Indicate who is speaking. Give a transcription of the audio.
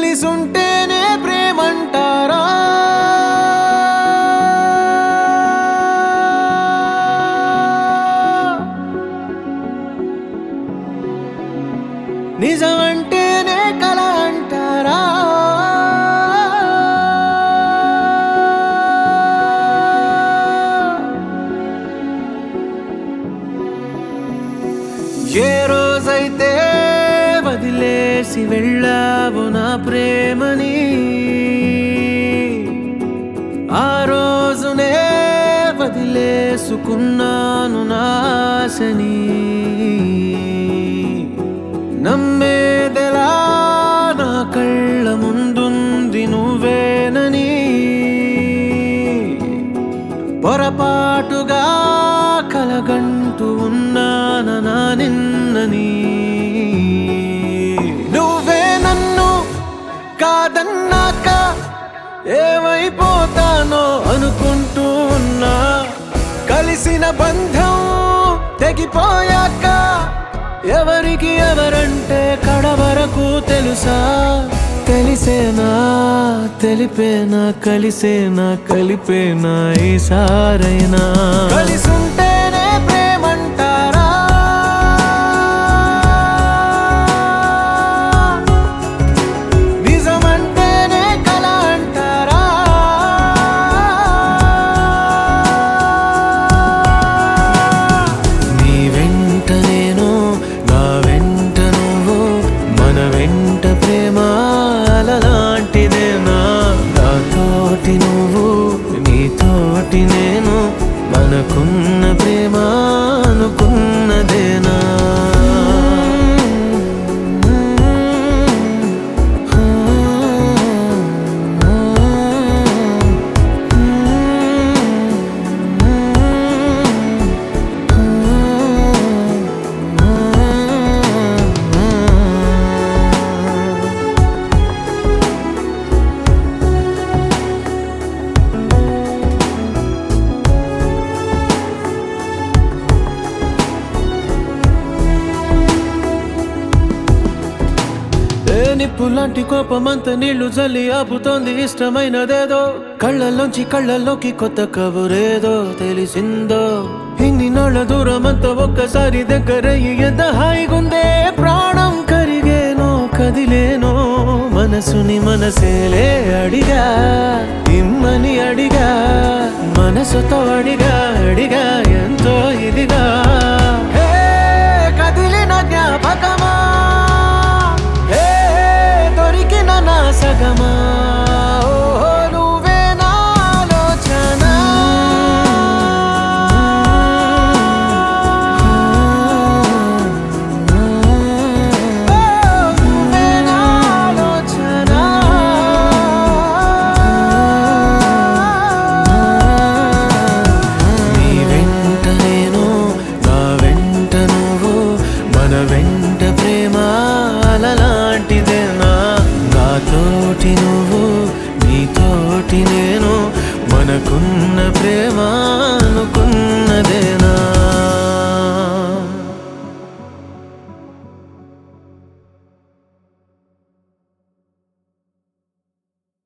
Speaker 1: కలిసుంటేనే ప్రేమంటారా నిజమంటేనే కల అంటారా ఏ రోజైతే వదిలేసి వెళ్ళావు నా ప్రేమని ఆ రోజునే వదిలేసుకున్నాను నా ఆశని నమ్మేదెలా నా కళ్ళ ముందుంది నువ్వేనని పొరపాటుగా కలగంటూ ఉన్నాన నా నిన్నని నువ్వే నన్ను కాదన్నాక ఏమైపోతానో అనుకుంటూ ఉన్నా కలిసిన బంధం తెగిపోయాక ఎవరికి ఎవరంటే కడ వరకు తెలుసా తెలిసేనా తెలిపేనా కలిసేనా కలిపేనా ఈసారైనా కలిసుంటేనే ప్రేమంటారా నిజమంటేనే కల అంటారా నీ వెంట నేను నా వెంట నువ్వు మన వెంట ప్రేమ అలలాంటిదేనా నాతోటి నువ్వు నీతోటి నేను మనకున్న ప్రేమ అనుకున్నదేనా ఏ నిప్పు లాంటి కోపమంత నీళ్లు జల్లి ఆపుతోంది ఇష్టమైనదేదో కళ్ళల్లోంచి కళ్ళల్లోకి కొత్త కబురేదో తెలిసిందో ఇన్ని నాళ్ళ దూరమంతా ఒక్కసారి దగ్గరయ్యి ఎంత హాయిగుందే ప్రాణం కరిగేనో కదిలేనో మనసుని మనసేలే అడిగా ఇమ్మని అడిగా మనసుతో అడిగా